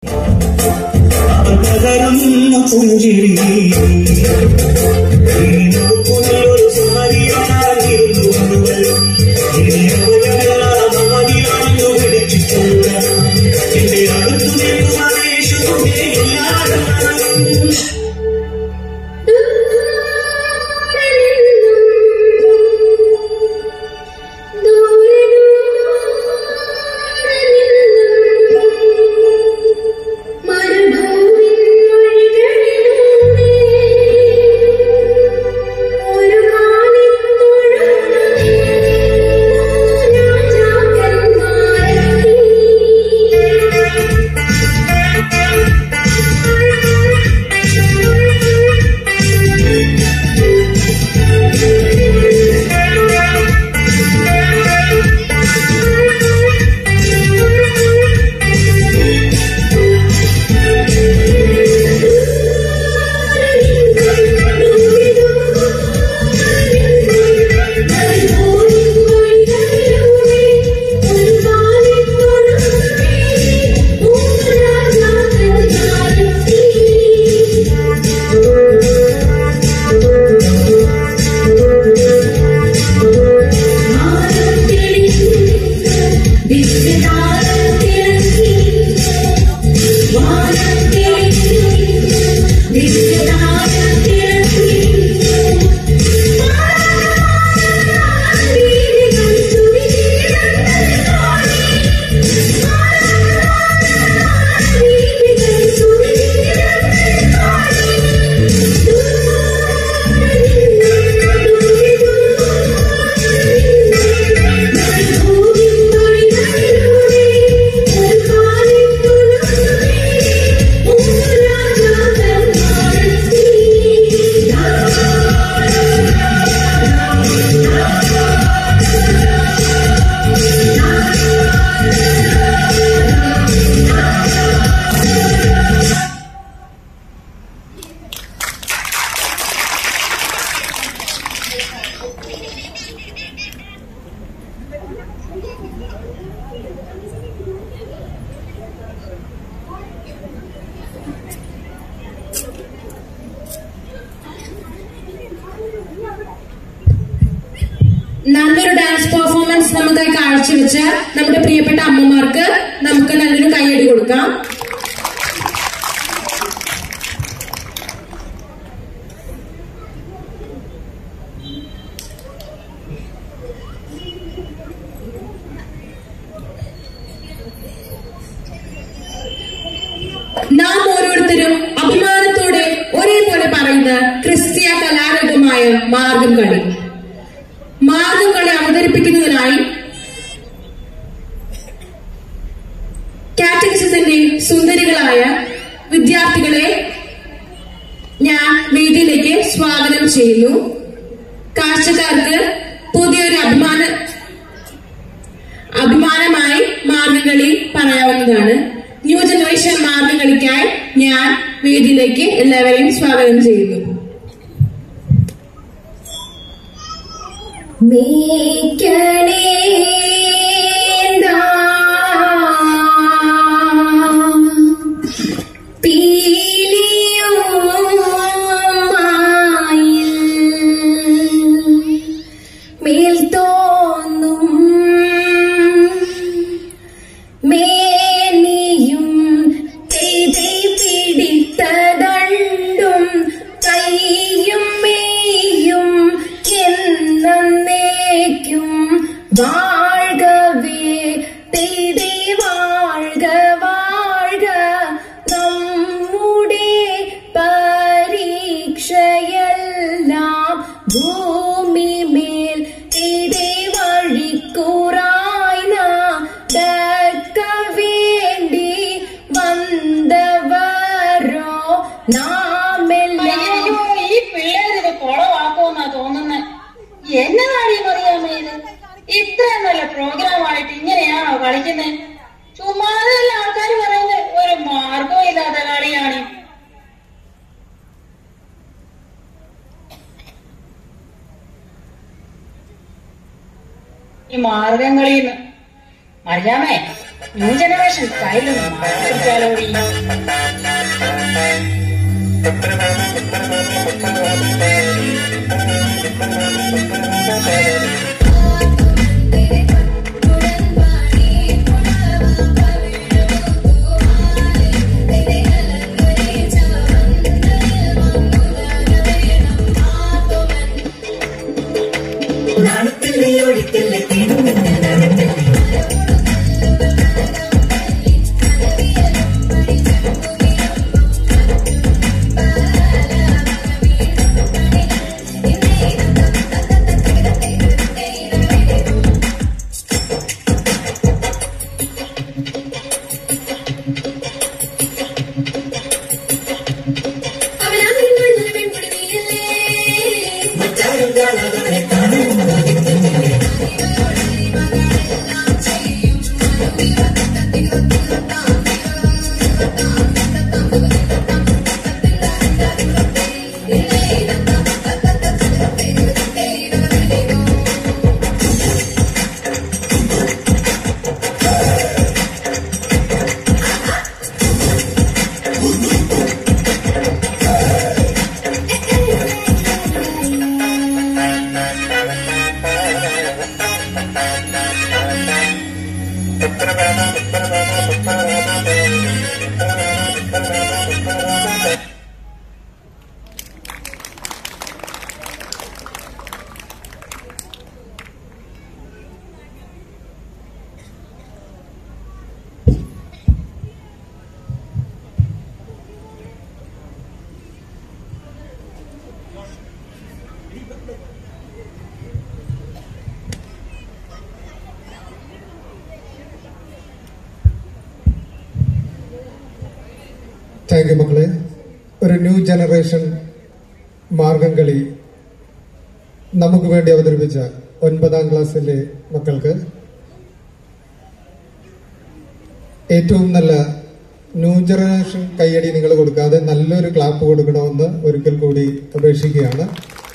പകരുന്ന പുഞ്ചിരി ഒരു സമരിയായിരുന്നുവൾ ഇനി അവളെല്ലാം മതിയാണെന്ന് വിളിച്ചിട്ടുള്ള എന്റെ അടുത്തു നിൽക്കുന്ന യേശുവിനെ എല്ലാവരും നല്ലൊരു ഡാൻസ് പെർഫോമൻസ് നമുക്കായി കാഴ്ചവെച്ച നമ്മുടെ പ്രിയപ്പെട്ട അമ്മമാർക്ക് നമുക്ക് നല്ലൊരു കൈയടി കൊടുക്കാം നാം ഓരോരുത്തരും അഭിമാനത്തോടെ ഒരേപോലെ പറയുന്ന ക്രിസ്തീയ കലാരൂപമായ മാർഗം കളി മാർഗം കളി അവതരിപ്പിക്കുന്നതിനായി കാറ്റഗറിസത്തിന്റെ സുന്ദരികളായ വിദ്യാർത്ഥികളെ ഞാൻ വേദിയിലേക്ക് സ്വാഗതം ചെയ്യുന്നു കാഴ്ചക്കാർക്ക് പുതിയൊരു അഭിമാന അഭിമാനമായി മാർഗംകളി പറയാവുന്നതാണ് ന്യൂ ജനറേഷൻ മാർഗംകളിക്കായി ഞാൻ വേദിയിലേക്ക് എല്ലാവരെയും സ്വാഗതം ചെയ്യുന്നു മേൽ തോന്നും മേനിയും ചെയ്തി പിടിത്തതണ്ടും കൈയും മേയും എന്നേക്കും വാഴ്കവേ തെയ്തി വാഴ്ക വാഴ്ക നമ്മുടെ പരീക്ഷയെല്ലാം ഭൂമി മേൽ തെയ്തി വഴിക്കൂറായി നടക്ക വേണ്ടി വന്നവരോ നാമെല്ലാം അയ്യോ ഈ പിള്ളേരിത് കുളവാക്കുമെന്നാ തോന്നുന്നേ എന്നതാണ് ഈ പറയാമേ ഇത് ഇത്രയും നല്ല പ്രോഗ്രാം ആയിട്ട് ഇങ്ങനെയാണോ കളിക്കുന്നത് ചുമ്മാതല്ല ആൾക്കാർ പറയുന്നത് ഒരു മാർഗവും ഇല്ലാത്ത കളിയാണ് ഈ മാർഗം കളിന്ന് അറിയാമേ ന്യൂ ജനറേഷൻ സ്റ്റൈലൊന്നും മാറ്റിച്ചാലോടി നാണത്തില്ലേ ഒഴിക്കല്ലേ തിരുമുന്നിൽ നടത്തല്ലേ മറ്റാരും കാണാതെ കാണും താങ്ക് യു മക്കളെ ഒരു ന്യൂ ജനറേഷൻ മാർഗം കളി നമുക്ക് വേണ്ടി അവതരിപ്പിച്ച ഒൻപതാം ക്ലാസ്സിലെ മക്കൾക്ക് ഏറ്റവും നല്ല ന്യൂ ജനറേഷൻ കൈയടി നിങ്ങൾ കൊടുക്കാതെ നല്ലൊരു ക്ലാപ്പ് കൊടുക്കണമെന്ന് ഒരിക്കൽ കൂടി അപേക്ഷിക്കുകയാണ്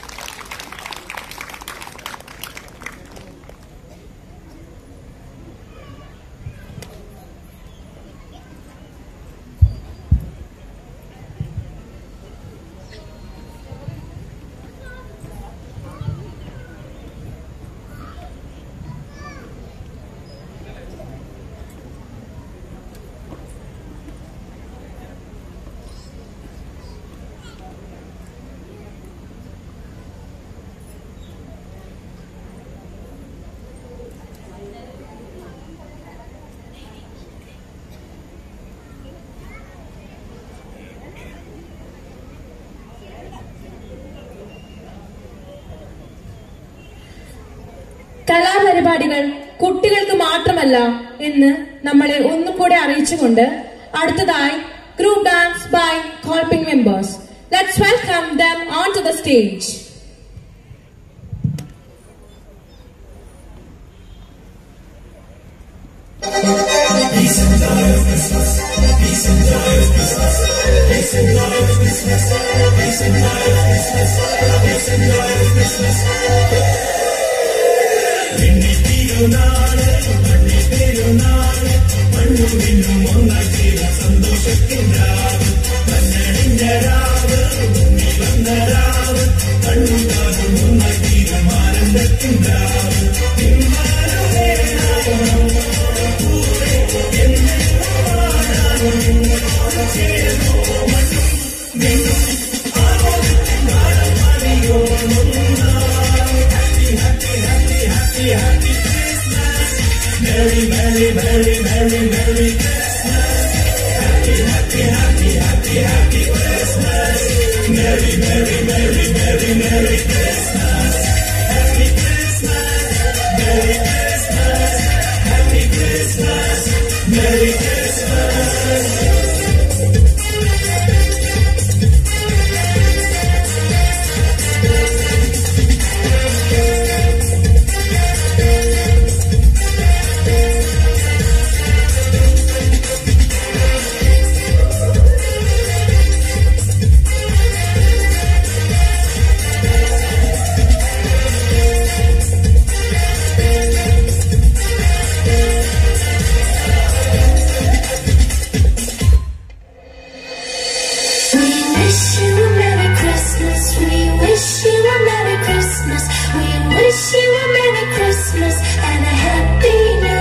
കലാപരിപാടികൾ കുട്ടികൾക്ക് മാത്രമല്ല എന്ന് നമ്മളെ ഒന്നും കൂടെ അറിയിച്ചുകൊണ്ട് അടുത്തതായി group dance by Kolping members let's welcome them on to the stage Thank wish you a Merry Christmas and a Happy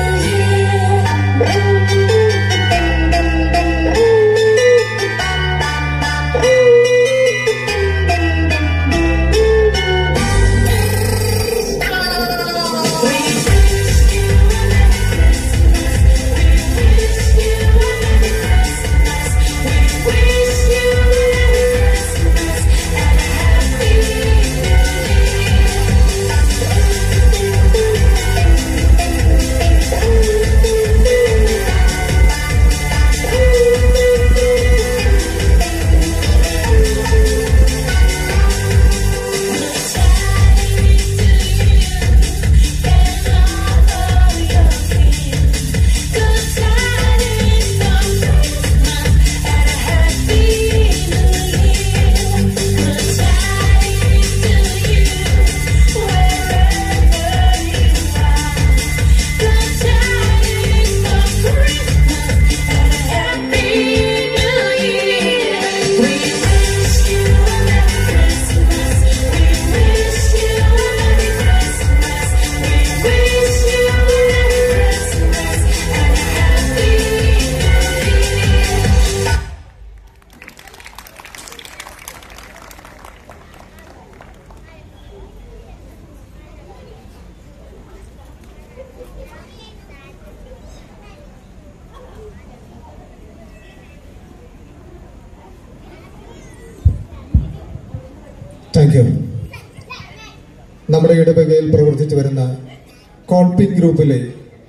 thank you നമ്മുടെ ഇടവകയിൽ പ്രവർത്തിച്ചു വരുന്ന കോൾപിക് ഗ്രൂപ്പിലെ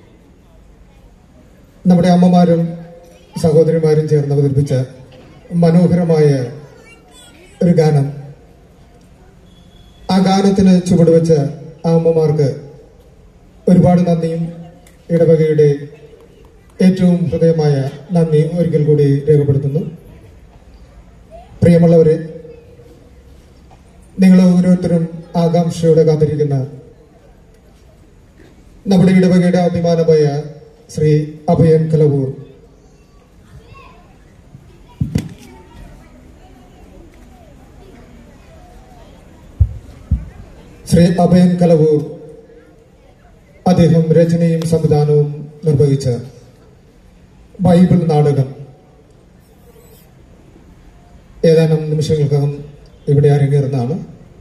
നമ്മുടെ അമ്മമാരും സഹോദരിമാരും ചേർന്ന് അവതരിപ്പിച്ച മനോഹരമായ ഒരു ഗാനം ആ ഗാനത്തിന് ചുവടുവെച്ച ആ അമ്മമാർക്ക് ഒരുപാട് നന്ദിയും ഇടവകയുടെ ഏറ്റവും ഹൃദയമായ നന്ദി ഒരിക്കൽ കൂടി രേഖപ്പെടുത്തുന്നു പ്രിയമുള്ളവരെ നിങ്ങൾ ഓരോരുത്തരും ആകാംക്ഷയോടെ കാത്തിരിക്കുന്ന നമ്മുടെ ഇടവകയുടെ അഭിമാനമായ ശ്രീ അഭയൻ കലവൂർ ശ്രീ അഭയൻ കലവൂർ അദ്ദേഹം രചനയും സംവിധാനവും നിർവഹിച്ച ബൈബിൾ നാടകം ഏതാനും നിമിഷങ്ങൾക്കകം ഇവിടെ അരങ്ങേറുന്നതാണ്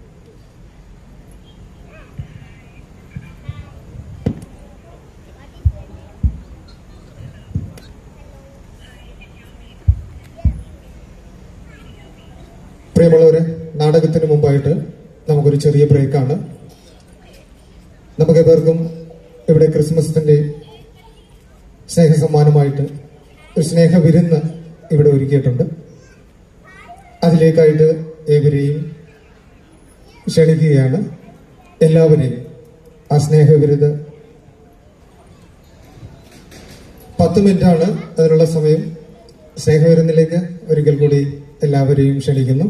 പ്രിയമുള്ളവരെ നാടകത്തിന് മുമ്പായിട്ട് നമുക്കൊരു ചെറിയ ബ്രേക്കാണ് നമുക്ക് ഏവർക്കും ഇവിടെ ക്രിസ്മസിന്റെ സ്നേഹസമ്മാനമായിട്ട് ഒരു സ്നേഹ വിരുന്ന് ഇവിടെ ഒരുക്കിയിട്ടുണ്ട് അതിലേക്കായിട്ട് ഏവരെയും ക്ഷണിക്കുകയാണ് എല്ലാവരെയും ആ സ്നേഹവിരുത് പത്ത് മിനിറ്റാണ് അതിനുള്ള സമയം സ്നേഹവിരുന്നിലേക്ക് ഒരിക്കൽ കൂടി എല്ലാവരെയും ക്ഷണിക്കുന്നു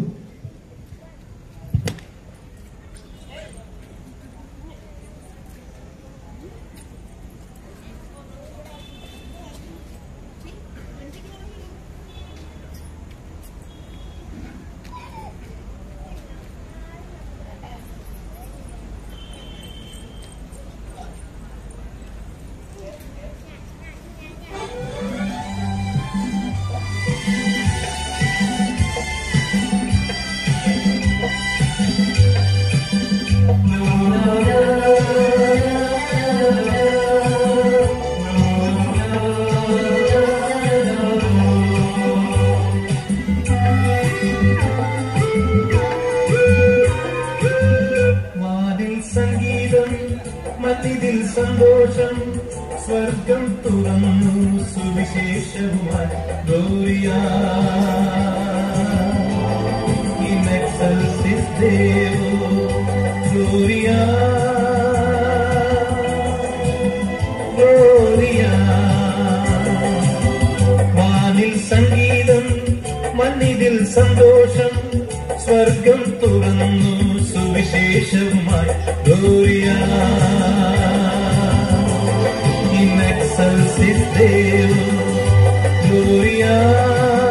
വാനിൽ സംഗീതം മതിതിൽ സന്തോഷം സ്വർഗം തുറന്നു സുവിശേഷവുമായി ഗ്ലോറിയ In excelsis Deo, Gloria, Gloria. വാനിൽ സംഗീതം മണ്ണിതിൽ സന്തോഷം സ്വർഗം തുറന്നു സുവിശേഷവുമായി ഗ്ലോറിയ In excelsis Deo, Gloria